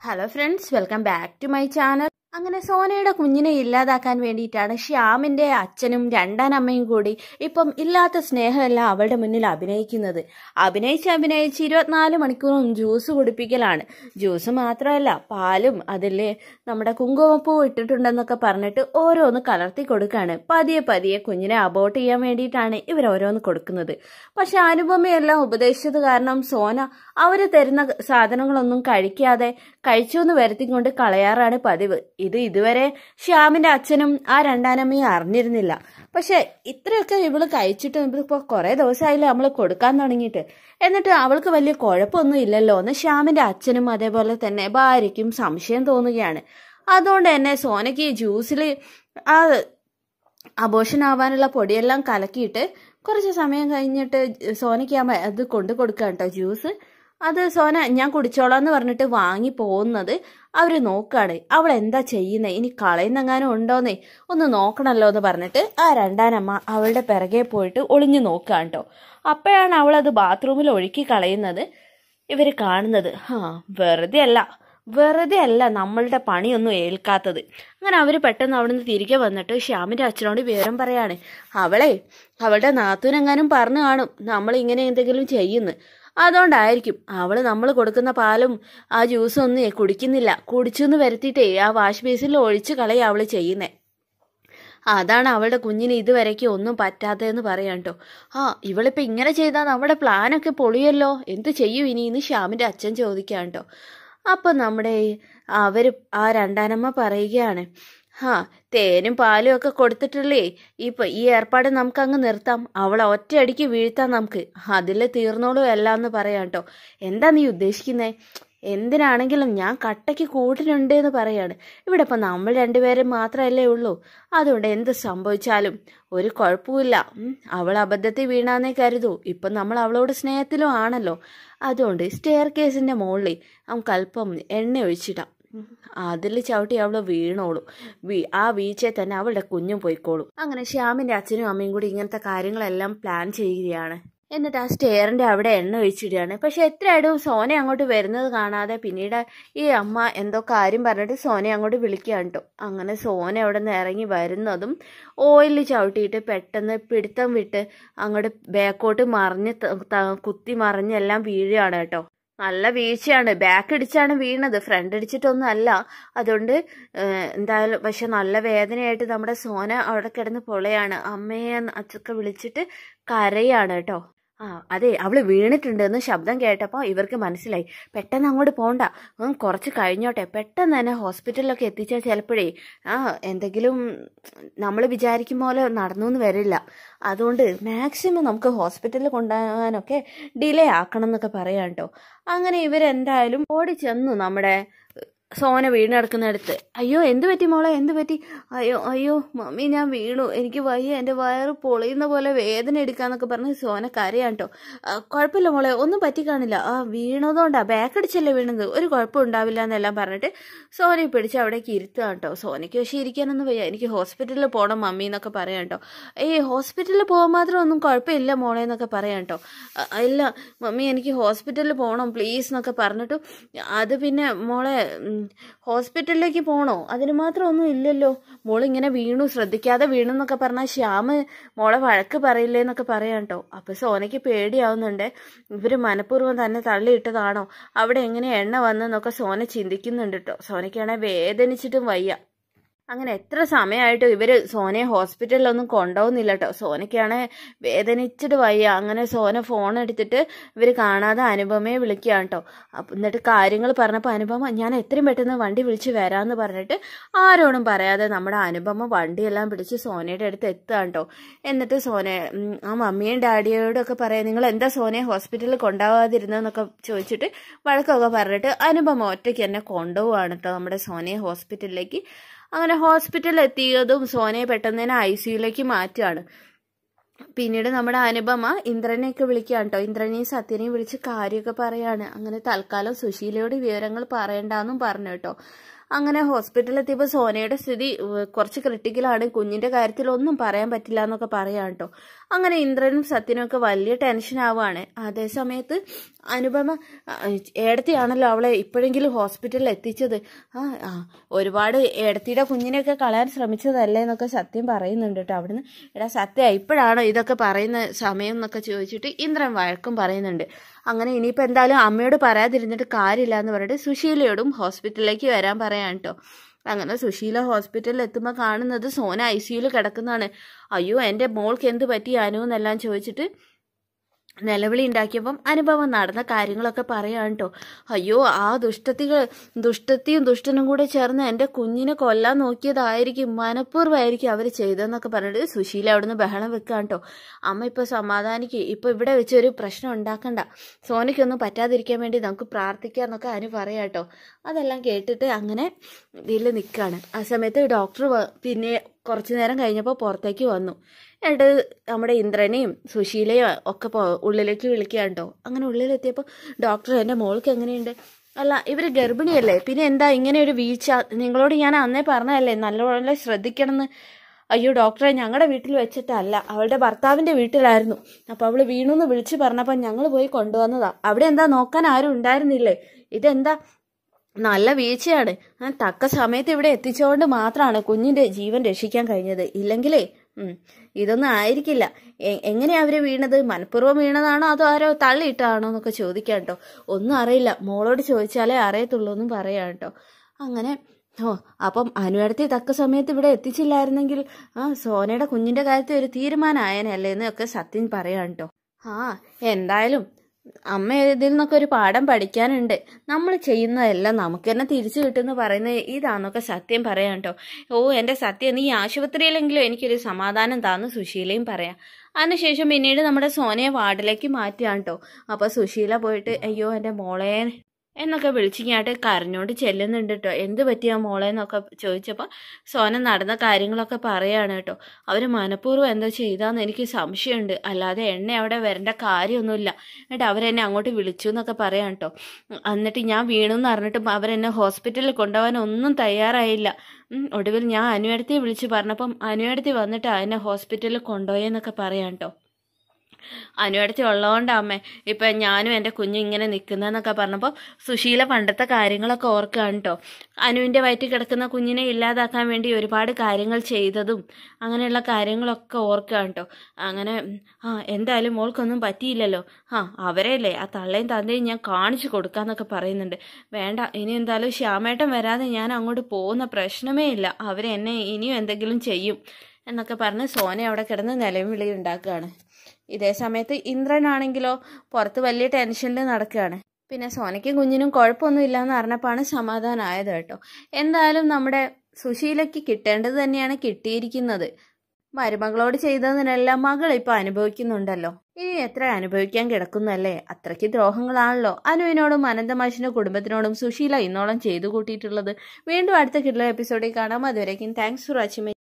hello friends welcome back to my channel അങ്ങനെ സോനയുടെ കുഞ്ഞിനെ ഇല്ലാതാക്കാൻ വേണ്ടിയിട്ടാണ് ശ്യാമിന്റെ അച്ഛനും രണ്ടാനമ്മയും കൂടി ഇപ്പം ഇല്ലാത്ത സ്നേഹമെല്ലാം അവളുടെ മുന്നിൽ അഭിനയിക്കുന്നത് അഭിനയിച്ച് അഭിനയിച്ച് ഇരുപത്തിനാല് മണിക്കൂറും ജ്യൂസ് കുടിപ്പിക്കലാണ് ജ്യൂസ് മാത്രമല്ല പാലും അതിൽ നമ്മുടെ കുങ്കുമപ്പൂ ഇട്ടിട്ടുണ്ടെന്നൊക്കെ പറഞ്ഞിട്ട് ഓരോന്ന് കലർത്തി കൊടുക്കുകയാണ് പതിയെ പതിയെ കുഞ്ഞിനെ അബോട്ട് ചെയ്യാൻ വേണ്ടിയിട്ടാണ് ഇവർ ഓരോന്ന് കൊടുക്കുന്നത് പക്ഷെ അനുപമയെല്ലാം ഉപദേശിച്ചത് കാരണം സോന അവര് തരുന്ന സാധനങ്ങളൊന്നും കഴിക്കാതെ കഴിച്ചു എന്ന് വരുത്തിക്കൊണ്ട് കളയാറാണ് പതിവ് ഇത് ഇതുവരെ ശ്യാമിന്റെ അച്ഛനും ആ രണ്ടാനമ്മയും അറിഞ്ഞിരുന്നില്ല പക്ഷെ ഇത്രയൊക്കെ ഇവള് കഴിച്ചിട്ട് ഇപ്പോൾ കുറെ ദിവസമായില്ലേ നമ്മൾ കൊടുക്കാൻ തുടങ്ങിയിട്ട് എന്നിട്ട് അവൾക്ക് വലിയ കുഴപ്പമൊന്നും ഇല്ലല്ലോ എന്ന് ശ്യാമിന്റെ അച്ഛനും അതേപോലെ തന്നെ ഭാര്യയ്ക്കും സംശയം തോന്നുകയാണ് അതുകൊണ്ട് തന്നെ സോനയ്ക്ക് ഈ ജ്യൂസിൽ ആ അബോഷൻ ആവാനുള്ള പൊടിയെല്ലാം കലക്കിയിട്ട് കുറച്ച് സമയം കഴിഞ്ഞിട്ട് സോനയ്ക്ക് ആ മ- അത് കൊണ്ടു കൊടുക്കുക കേട്ടോ ജ്യൂസ് അത് സോന ഞാൻ കുടിച്ചോളാം എന്ന് പറഞ്ഞിട്ട് വാങ്ങി പോകുന്നത് അവർ നോക്കാണ് അവൾ എന്താ ചെയ്യുന്നത് ഇനി കളയുന്നെങ്ങാനും ഉണ്ടോന്നേ ഒന്ന് നോക്കണമല്ലോ എന്ന് പറഞ്ഞിട്ട് ആ രണ്ടാനമ്മ അവളുടെ പിറകെ പോയിട്ട് ഒളിഞ്ഞു നോക്കുക കേട്ടോ അപ്പോഴാണ് അവൾ അത് ബാത്റൂമിൽ ഒഴുക്കി കളയുന്നത് ഇവർ കാണുന്നത് ഹാ വെറുതെ അല്ല വെറുതെ അല്ല നമ്മളുടെ പണിയൊന്നും ഏൽക്കാത്തത് അങ്ങനെ അവർ പെട്ടെന്ന് അവിടുന്ന് തിരികെ വന്നിട്ട് ശ്യാമിന്റെ അച്ഛനോട് വിവരം പറയാണ് അവളെ അവളുടെ നാത്തൂനെങ്ങാനും പറഞ്ഞു കാണും നമ്മൾ ഇങ്ങനെ എന്തെങ്കിലും ചെയ്യുന്നു അതുകൊണ്ടായിരിക്കും അവള് നമ്മൾ കൊടുക്കുന്ന പാലും ആ ജ്യൂസും ഒന്നും കുടിക്കുന്നില്ല കുടിച്ചെന്ന് വരുത്തിയിട്ടേ ആ വാഷ് ബേസിൽ ഒഴിച്ച് കളയാ അവള് ചെയ്യുന്നേ അതാണ് അവളുടെ കുഞ്ഞിന് ഇതുവരയ്ക്ക് ഒന്നും പറ്റാത്തതെന്ന് പറയാം കേട്ടോ ആ ഇവളിപ്പോൾ ഇങ്ങനെ ചെയ്താൽ നമ്മുടെ പ്ലാനൊക്കെ പൊളിയല്ലോ എന്ത് ചെയ്യും ഇനി എന്ന് ശ്യാമിൻ്റെ അച്ഛൻ ചോദിക്കാം കേട്ടോ അപ്പം നമ്മുടെ അവർ ആ രണ്ടാനമ്മ പറയുകയാണ് ഹാ തേനും പാലും ഒക്കെ കൊടുത്തിട്ടില്ലേ ഇപ്പൊ ഈ ഏർപ്പാട് നമുക്ക് അങ്ങ് നിർത്താം അവളെ ഒറ്റയടിക്ക് വീഴ്ത്താം നമുക്ക് അതിൽ തീർന്നോളൂ എല്ലാം എന്ന് പറയാം കേട്ടോ എന്താ നീ ഉദ്ദേശിക്കുന്നേ എന്തിനാണെങ്കിലും ഞാൻ കട്ടയ്ക്ക് കൂട്ടിനുണ്ട് എന്ന് പറയാണ് ഇവിടെ ഇപ്പം നമ്മൾ രണ്ടുപേരും മാത്രമല്ലേ ഉള്ളൂ അതുകൊണ്ട് എന്ത് സംഭവിച്ചാലും ഒരു കുഴപ്പമില്ല ഉം, അവൾ അബദ്ധത്തിൽ വീണാന്നേ കരുതൂ ഇപ്പം നമ്മൾ അവളോട് സ്നേഹത്തിലും ആണല്ലോ അതുകൊണ്ട് സ്റ്റെയർ കേസിൻ്റെ മുകളിൽ നമുക്ക് അല്പം എണ്ണ ഒഴിച്ചിടാം അതിൽ ചവിട്ടി അവള് വീണോളൂ വീ ആ വീഴ്ചയിൽ തന്നെ അവളുടെ കുഞ്ഞും പോയിക്കോളും അങ്ങനെ ശ്യാമിന്റെ അച്ഛനും അമ്മയും കൂടി ഇങ്ങനത്തെ കാര്യങ്ങളെല്ലാം പ്ലാൻ ചെയ്യുകയാണ് എന്നിട്ട് ആ സ്റ്റെയറിന്റെ അവിടെ എണ്ണ ഒഴിച്ചിടുകയാണ് പക്ഷെ എത്രയായിട്ടും സോന അങ്ങോട്ട് വരുന്നത് കാണാതെ പിന്നീട് ഈ അമ്മ എന്തോ കാര്യം പറഞ്ഞിട്ട് സോനെ അങ്ങോട്ട് വിളിക്കുകയാണ് കേട്ടോ അങ്ങനെ സോന അവിടെ നിന്ന് ഇറങ്ങി വരുന്നതും ഓയിൽ ചവിട്ടിയിട്ട് പെട്ടെന്ന് പിടുത്തം വിട്ട് അങ്ങോട്ട് ബാക്കോട്ട് മറിഞ്ഞ് ത- ത- കുത്തി മറിഞ്ഞെല്ലാം വീഴുകയാണ് കേട്ടോ നല്ല വീഴ്ചയാണ് ബാക്ക് ഇടിച്ചാണ് വീണത് ഫ്രണ്ട് ഇടിച്ചിട്ടൊന്നും അല്ല അതുകൊണ്ട് ഏഹ്, എന്തായാലും പക്ഷെ നല്ല വേദനയായിട്ട് നമ്മുടെ സോന അവിടെ കിടന്ന് പൊളയാണ് അമ്മയെ അച്ചൊക്കെ വിളിച്ചിട്ട് കരയാണ് കേട്ടോ ആ അതെ അവള് വീണിട്ടുണ്ടെന്ന് ശബ്ദം കേട്ടപ്പോൾ ഇവർക്ക് മനസ്സിലായി പെട്ടെന്ന് അങ്ങോട്ട് പോണ്ട ഉം, കുറച്ച് കഴിഞ്ഞോട്ടെ പെട്ടെന്ന് തന്നെ ഹോസ്പിറ്റലിലൊക്കെ എത്തിച്ചാൽ ചിലപ്പോഴേ ആ എന്തെങ്കിലും നമ്മൾ വിചാരിക്കും പോലെ നടന്നു എന്ന് വരില്ല അതുകൊണ്ട് മാക്സിമം നമുക്ക് ഹോസ്പിറ്റലിൽ കൊണ്ടുപോകാനൊക്കെ ഡിലേ ആക്കണം എന്നൊക്കെ പറയാം കേട്ടോ അങ്ങനെ ഇവരെന്തായാലും ഓടി ചെന്നു നമ്മുടെ സോന വീണ് കിടക്കുന്നിടത്ത് അയ്യോ എന്ത് പറ്റി മോളെ എന്ത് പറ്റി അയ്യോ അയ്യോ മമ്മി ഞാൻ വീണു എനിക്ക് വയ്യ എൻ്റെ വയറ് പൊളിയുന്ന പോലെ വേദന എടുക്കാന്നൊക്കെ പറഞ്ഞ് സോന കരയാണ് കേട്ടോ കുഴപ്പമില്ല മോളെ ഒന്നും പറ്റി കാണില്ല ആ വീണതുകൊണ്ടാ ബാക്ക് അടിച്ചല്ലേ വീണത് ഒരു കുഴപ്പം ഉണ്ടാവില്ല എന്നെല്ലാം പറഞ്ഞിട്ട് സോനയെ പിടിച്ച് അവിടേക്ക് ഇരുത്തുക കേട്ടോ സോനയ്ക്ക് പക്ഷേ ഇരിക്കാനൊന്നും വയ്യ എനിക്ക് ഹോസ്പിറ്റലിൽ പോകണം മമ്മി എന്നൊക്കെ പറയാം കേട്ടോ ഏയ് ഹോസ്പിറ്റലിൽ പോകാൻ മാത്രം ഒന്നും കുഴപ്പമില്ല മോളെ എന്നൊക്കെ പറയാം കേട്ടോ അ- ഇല്ല മമ്മി എനിക്ക് ഹോസ്പിറ്റലിൽ പോകണം പ്ലീസ് എന്നൊക്കെ പറഞ്ഞിട്ട് അത് പിന്നെ മോളെ ഉം, ഹോസ്പിറ്റലിലേക്ക് പോകണോ അതിന് മാത്രം ഒന്നും ഇല്ലല്ലോ മോളിങ്ങനെ വീണു ശ്രദ്ധിക്കാതെ വീണു എന്നൊക്കെ പറഞ്ഞാൽ ശ്യാമ് മോളെ വഴക്ക് പറയില്ലേ എന്നൊക്കെ പറയാം കേട്ടോ അപ്പൊ സോനയ്ക്ക് പേടിയാവുന്നുണ്ട് ഇവര് മനഃപൂർവ്വം തന്നെ തള്ളിയിട്ടതാണോ അവിടെ എങ്ങനെ എണ്ണ വന്നെന്നൊക്കെ സോന ചിന്തിക്കുന്നുണ്ട് കേട്ടോ സോനയ്ക്കാണെ വേദനിച്ചിട്ടും വയ്യ അങ്ങനെ എത്ര സമയമായിട്ടും ഇവര് സോനയെ ഹോസ്പിറ്റലിലൊന്നും കൊണ്ടുപോകുന്നില്ല കേട്ടോ സോനയ്ക്കാണെ വേദനിച്ചിട്ട് വയ്യ അങ്ങനെ സോന ഫോൺ എടുത്തിട്ട് ഇവര് കാണാതെ അനുപമയെ വിളിക്കുകയാണ് കേട്ടോ അപ്പം എന്നിട്ട് കാര്യങ്ങൾ പറഞ്ഞപ്പോൾ അനുപമ ഞാൻ എത്രയും പെട്ടെന്ന് വണ്ടി വിളിച്ച് വരാമെന്ന് പറഞ്ഞിട്ട് ആരോടും പറയാതെ നമ്മുടെ അനുപമ വണ്ടിയെല്ലാം പിടിച്ച് സോനയുടെ അടുത്ത് എത്തുകയാണ് കേട്ടോ എന്നിട്ട് സോന ഉം, ആ മമ്മിയും ഡാഡിയോടും ഒക്കെ പറയാം നിങ്ങൾ എന്താ സോനയെ ഹോസ്പിറ്റലിൽ കൊണ്ടുപോകാതിരുന്നതെന്നൊക്കെ ചോദിച്ചിട്ട് വഴക്കൊക്കെ പറഞ്ഞിട്ട് അനുപമ ഒറ്റയ്ക്ക് എന്നെ കൊണ്ടുപോവാണ് കേട്ടോ നമ്മുടെ സോനയെ ഹോസ്പിറ്റലിലേക്ക് അങ്ങനെ ഹോസ്പിറ്റലിൽ എത്തിയതും സോനയെ പെട്ടെന്ന് തന്നെ ഐ സിയുലേക്ക് മാറ്റുകയാണ് പിന്നീട് നമ്മുടെ അനുപമ ഇന്ദ്രനെയൊക്കെ വിളിക്കുകയാണ് കേട്ടോ ഇന്ദ്രനെയും സത്യനെയും വിളിച്ച് കാര്യമൊക്കെ പറയാണ് അങ്ങനെ തൽക്കാലം സുശീലയോട് വിവരങ്ങൾ പറയണ്ടെന്നും പറഞ്ഞു കേട്ടോ അങ്ങനെ ഹോസ്പിറ്റലിൽ എത്തിയപ്പോൾ സോനയുടെ സ്ഥിതി ഏഹ്, കുറച്ച് ക്രിട്ടിക്കലാണ് കുഞ്ഞിന്റെ കാര്യത്തിൽ ഒന്നും പറയാൻ പറ്റില്ല എന്നൊക്കെ പറയാം കേട്ടോ അങ്ങനെ ഇന്ദ്രനും സത്യനും ഒക്കെ വലിയ ടെൻഷൻ ആവുകയാണ് അതേ സമയത്ത് അനുപമ ആ, ഏടത്തിയാണല്ലോ അവളെ ഇപ്പോഴെങ്കിലും ഹോസ്പിറ്റലിൽ എത്തിച്ചത് ആ ആ ഒരുപാട് ഏടത്തിയുടെ കുഞ്ഞിനെയൊക്കെ കളയാൻ ശ്രമിച്ചതല്ലേ എന്നൊക്കെ സത്യം പറയുന്നുണ്ട് കേട്ടോ അവിടുന്ന് എടാ സത്യ ഇപ്പോഴാണോ ഇതൊക്കെ പറയുന്ന സമയം എന്നൊക്കെ ചോദിച്ചിട്ട് ഇന്ദ്രൻ വഴക്കും പറയുന്നുണ്ട് അങ്ങനെ ഇനിയിപ്പോൾ എന്തായാലും അമ്മയോട് പറയാതിരുന്നിട്ട് കാര്യമില്ല എന്ന് പറഞ്ഞിട്ട് സുശീലയോടും ഹോസ്പിറ്റലിലേക്ക് വരാൻ പറയാൻ കേട്ടോ അങ്ങനെ സുശീല ഹോസ്പിറ്റലിൽ എത്തുമ്പോൾ കാണുന്നത് സോന ഐ സിയുയിൽ കിടക്കുന്നതാണ് അയ്യോ എൻ്റെ മോൾക്ക് എന്ത് പറ്റി അനു എന്നെല്ലാം ചോദിച്ചിട്ട് നിലവിളി ഉണ്ടാക്കിയപ്പം അനുഭവം നടന്ന കാര്യങ്ങളൊക്കെ പറയാൻ കേട്ടോ അയ്യോ ആ ദുഷ്ടത്തികൾ ദുഷ്ടത്തിയും ദുഷ്ടനും കൂടെ ചേർന്ന് എൻ്റെ കുഞ്ഞിനെ കൊല്ലാൻ നോക്കിയതായിരിക്കും മനഃപൂർവ്വമായിരിക്കും അവർ ചെയ്തതെന്നൊക്കെ പറഞ്ഞിട്ട് സുശീല അവിടുന്ന് ബഹളം വെക്കാൻ കേട്ടോ അമ്മ ഇപ്പോൾ സമാധാനിക്ക് ഇപ്പോൾ ഇവിടെ വെച്ച് ഒരു പ്രശ്നം ഉണ്ടാക്കണ്ട സോനയ്ക്കൊന്നും പറ്റാതിരിക്കാൻ വേണ്ടി നമുക്ക് പ്രാർത്ഥിക്കാമെന്നൊക്കെ അനു പറയാം കേട്ടോ അതെല്ലാം കേട്ടിട്ട് അങ്ങനെ ഇതിൽ നിൽക്കുകയാണ് ആ സമയത്ത് ഡോക്ടർ പിന്നെ കുറച്ചു നേരം കഴിഞ്ഞപ്പോൾ പുറത്തേക്ക് വന്നു എന്നിട്ട് നമ്മുടെ ഇന്ദ്രനെയും സുശീലയും ഒക്കെ പോ ഉള്ളിലേക്ക് വിളിക്കുകയാണ് കേട്ടോ അങ്ങനെ ഉള്ളിലെത്തിയപ്പോൾ ഡോക്ടർ എൻ്റെ മോൾക്ക് എങ്ങനെയുണ്ട് അല്ല ഇവർ ഗർഭിണിയല്ലേ പിന്നെ എന്താ ഇങ്ങനെ ഒരു വീഴ്ച നിങ്ങളോട് ഞാൻ അന്നേ പറഞ്ഞതല്ലേ നല്ലപോലെ ശ്രദ്ധിക്കണമെന്ന് അയ്യോ ഡോക്ടറെ ഞങ്ങളുടെ വീട്ടിൽ വെച്ചിട്ടല്ല അവളുടെ ഭർത്താവിൻ്റെ വീട്ടിലായിരുന്നു അപ്പോൾ അവൾ വീണുന്ന് വിളിച്ച് പറഞ്ഞപ്പോൾ ഞങ്ങൾ പോയി കൊണ്ടുവന്നതാ അവിടെ എന്താ നോക്കാൻ ആരും ഉണ്ടായിരുന്നില്ലേ ഇതെന്താ നല്ല വീഴ്ചയാണ് ആ തക്ക സമയത്ത് ഇവിടെ എത്തിച്ചുകൊണ്ട് മാത്രമാണ് കുഞ്ഞിന്റെ ജീവൻ രക്ഷിക്കാൻ കഴിഞ്ഞത് ഇല്ലെങ്കിലേ ഉം, ഇതൊന്നും ആയിരിക്കില്ല എ- എങ്ങനെയാ അവര് വീണത് മനഃപൂർവ്വം വീണതാണോ അതോ ആരോ തള്ളിയിട്ടാണോ എന്നൊക്കെ ചോദിക്കാം കേട്ടോ ഒന്നും അറിയില്ല മോളോട് ചോദിച്ചാലേ അറിയത്തുള്ളൂ എന്നും പറയാം കേട്ടോ അങ്ങനെ ഓ അപ്പം അനുവടത്തി തക്ക സമയത്ത് ഇവിടെ എത്തിച്ചില്ലായിരുന്നെങ്കിൽ ആ സോനയുടെ കുഞ്ഞിന്റെ കാര്യത്തിൽ ഒരു തീരുമാനമായനല്ലേ എന്നൊക്കെ സത്യൻ പറയാം കേട്ടോ ആ എന്തായാലും അമ്മ ഇതിൽ നിന്നൊക്കെ ഒരു പാഠം പഠിക്കാനുണ്ട് നമ്മൾ ചെയ്യുന്നതെല്ലാം നമുക്ക് തന്നെ തിരിച്ചു കിട്ടുമെന്ന് പറയുന്നത് ഇതാന്നൊക്കെ സത്യം പറയാം കേട്ടോ ഓ എൻ്റെ സത്യം നീ ആശുപത്രിയിലെങ്കിലും എനിക്കൊരു സമാധാനം താന്ന് സുശീലയും പറയാം അതിനുശേഷം പിന്നീട് നമ്മുടെ സോനയെ വാർഡിലേക്ക് മാറ്റുകയാണ് കേട്ടോ അപ്പോൾ സുശീല പോയിട്ട് അയ്യോ എൻ്റെ മോളെ എന്നൊക്കെ വിളിച്ചിങ്ങാട്ട് കരഞ്ഞോണ്ട് ചെല്ലുന്നുണ്ട് കേട്ടോ എന്ത് പറ്റിയാ മോളെ എന്നൊക്കെ ചോദിച്ചപ്പോൾ സോന നടന്ന കാര്യങ്ങളൊക്കെ പറയാണ് കേട്ടോ അവർ മനഃപൂർവ്വം എന്തോ ചെയ്താന്ന് എനിക്ക് സംശയമുണ്ട് അല്ലാതെ എണ്ണ അവിടെ വരേണ്ട കാര്യമൊന്നുമില്ല എന്നിട്ട് അവരെന്നെ അങ്ങോട്ട് വിളിച്ചു എന്നൊക്കെ പറയാം കേട്ടോ എന്നിട്ട് ഞാൻ വീണു എന്ന് പറഞ്ഞിട്ടും അവരെന്നെ ഹോസ്പിറ്റലിൽ കൊണ്ടുപോകാൻ ഒന്നും തയ്യാറായില്ല ഉം, ഒടുവിൽ ഞാൻ അനുവടത്തി വിളിച്ച് പറഞ്ഞപ്പം അനുവടത്തി വന്നിട്ട് എന്നെ ഹോസ്പിറ്റലിൽ കൊണ്ടുപോയെന്നൊക്കെ പറയാം കേട്ടോ അനുവടത്തി ഉള്ളതുകൊണ്ടാ അമ്മേ ഇപ്പം ഞാനും എൻ്റെ കുഞ്ഞും ഇങ്ങനെ നിൽക്കുന്നതെന്നൊക്കെ പറഞ്ഞപ്പോൾ സുശീല പണ്ടത്തെ കാര്യങ്ങളൊക്കെ ഓർക്കുകയാണ് കേട്ടോ അനുവിൻ്റെ വയറ്റിൽ കിടക്കുന്ന കുഞ്ഞിനെ ഇല്ലാതാക്കാൻ വേണ്ടി ഒരുപാട് കാര്യങ്ങൾ ചെയ്തതും അങ്ങനെയുള്ള കാര്യങ്ങളൊക്കെ ഓർക്കുകയാണ് കേട്ടോ അങ്ങനെ ഉം, ആ എന്തായാലും മോൾക്കൊന്നും പറ്റിയില്ലല്ലോ ആ അവരെയല്ലേ ആ തള്ളയും തന്തയും ഞാൻ കാണിച്ചു കൊടുക്കാന്നൊക്കെ പറയുന്നുണ്ട് വേണ്ട ഇനി എന്തായാലും ശ്യാമേട്ടൻ വരാതെ ഞാൻ അങ്ങോട്ട് പോകുന്ന പ്രശ്നമേ ഇല്ല അവരെന്നെ ഇനിയും എന്തെങ്കിലും ചെയ്യും എന്നൊക്കെ പറഞ്ഞ് സോന അവിടെ കിടന്ന് നിലയും വിളി ഉണ്ടാക്കുകയാണ് ഇതേ സമയത്ത് ഇന്ദ്രനാണെങ്കിലോ പുറത്ത് വലിയ ടെൻഷനിൽ നടക്കുകയാണ് പിന്നെ സോനയ്ക്കും കുഞ്ഞിനും കുഴപ്പമൊന്നും ഇല്ലാന്ന് അറിഞ്ഞപ്പോഴാണ് സമാധാനമായത് കേട്ടോ എന്തായാലും നമ്മുടെ സുശീലയ്ക്ക് കിട്ടേണ്ടത് തന്നെയാണ് കിട്ടിയിരിക്കുന്നത് മരുമകളോട് ചെയ്തതിനെല്ലാം മകൾ ഇപ്പൊ അനുഭവിക്കുന്നുണ്ടല്ലോ ഇനി എത്ര അനുഭവിക്കാൻ കിടക്കുന്നല്ലേ അത്രയ്ക്ക് ദ്രോഹങ്ങളാണല്ലോ അനുവിനോടും അനന്തമാഷിന്റെ കുടുംബത്തിനോടും സുശീല ഇന്നോളം ചെയ്തു കൂട്ടിയിട്ടുള്ളത് വീണ്ടും അടുത്ത കിട്ടുന്ന എപ്പിസോഡിൽ കാണാം അതുവരേക്കും താങ്ക്സ് ഫോർ വാച്ചിങ്